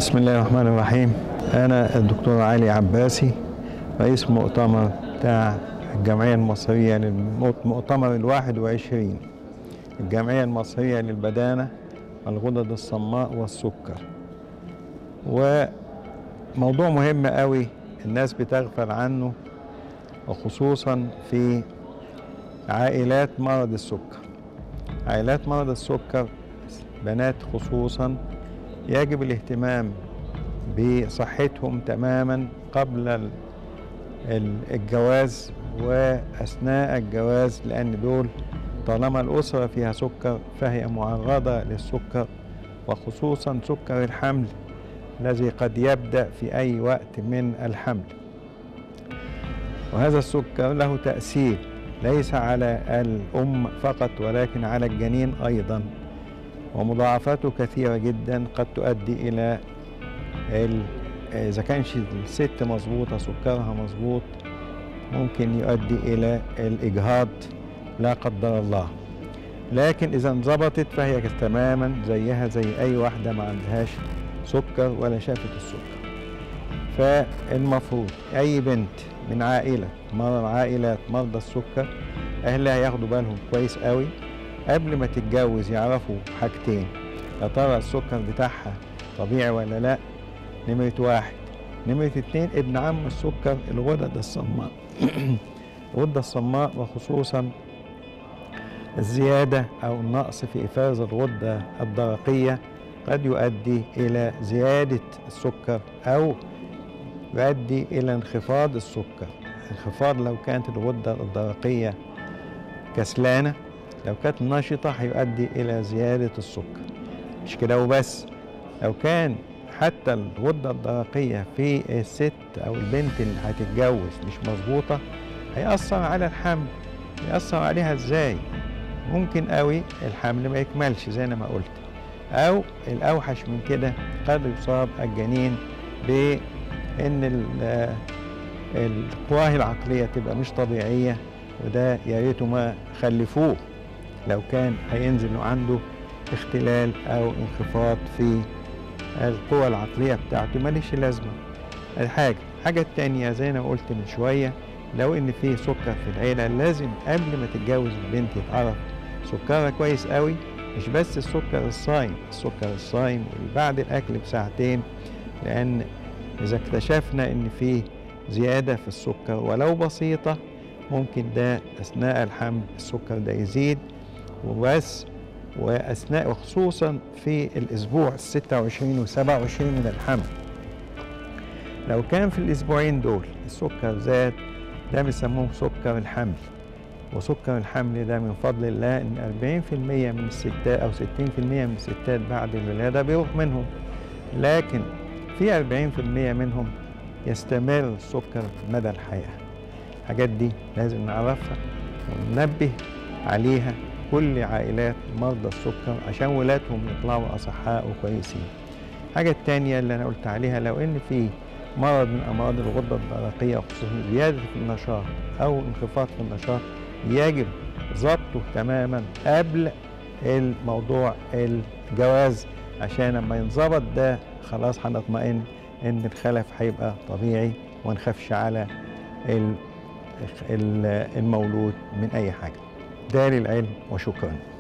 بسم الله الرحمن الرحيم أنا الدكتور علي عباسي رئيس مؤتمر بتاع الجمعية المصرية للمؤتمر الواحد وعشرين الجمعية المصرية للبدانة الغدد الصماء والسكر وموضوع مهم قوي الناس بتغفل عنه وخصوصا في عائلات مرض السكر عائلات مرض السكر بنات خصوصا يجب الاهتمام بصحتهم تماما قبل الجواز واثناء الجواز لان دول طالما الاسره فيها سكر فهي معرضه للسكر وخصوصا سكر الحمل الذي قد يبدا في اي وقت من الحمل وهذا السكر له تاثير ليس على الام فقط ولكن على الجنين ايضا ومضاعفاته كثيرة جدا قد تؤدي إلى إذا كانش الست مظبوطة سكرها مظبوط ممكن يؤدي إلى الإجهاض لا قدر الله لكن إذا انظبطت فهي تماما زيها زي أي واحدة ما عندهاش سكر ولا شافت السكر فالمفروض أي بنت من عائلة مرض عائلات مرضى السكر أهلها ياخدوا بالهم كويس قوي قبل ما تتجوز يعرفوا حاجتين يا ترى السكر بتاعها طبيعي ولا لا نمرة واحد نمرة اتنين ابن عم السكر الغدد الصماء الغدة الصماء وخصوصا الزيادة أو النقص في إفراز الغدة الدرقية قد يؤدي إلى زيادة السكر أو يؤدي إلى انخفاض السكر انخفاض لو كانت الغدة الدرقية كسلانة لو كانت نشطة هيؤدي إلى زيادة السكر مش كده وبس لو كان حتى الغدة الدرقية في الست أو البنت اللي هتتجوز مش مظبوطة هيأثر على الحمل يأثر عليها إزاي ممكن قوي الحمل ما يكملش زي ما قلت أو الأوحش من كده قد يصاب الجنين بإن القواه العقلية تبقى مش طبيعية وده يا ريته ما خلفوه لو كان هينزل عنده اختلال او انخفاض في القوى العقلية بتاعته ماليش لازمة الحاجة الحاجة التانية زي ما قلت من شوية لو ان في سكر في العيلة لازم قبل ما تتجوز البنت يتعرف سكرها كويس قوي مش بس السكر الصايم السكر الصايم واللي بعد الاكل بساعتين لان اذا اكتشفنا ان في زيادة في السكر ولو بسيطة ممكن ده اثناء الحمل السكر ده يزيد وبس واثناء وخصوصا في الاسبوع ال 26 و 27 من الحمل لو كان في الاسبوعين دول السكر زاد ده بيسموه سكر الحمل وسكر الحمل ده من فضل الله ان 40% من الستات او 60% من الستات بعد الولاده بيروح منهم لكن في 40% منهم يستمر السكر مدى الحياه الحاجات دي لازم نعرفها وننبه عليها كل عائلات مرضى السكر عشان ولادهم يطلعوا أصحاء وكويسين الحاجة التانية اللي أنا قلت عليها لو إن في مرض من أمراض الغدة الدرقية خصوصا زيادة في النشاط أو انخفاض في النشاط يجب ضبطه تماما قبل الموضوع الجواز عشان لما ينظبط ده خلاص هنطمئن ان الخلف هيبقى طبيعي وما نخافش على المولود من اي حاجه ده للعلم وشكرا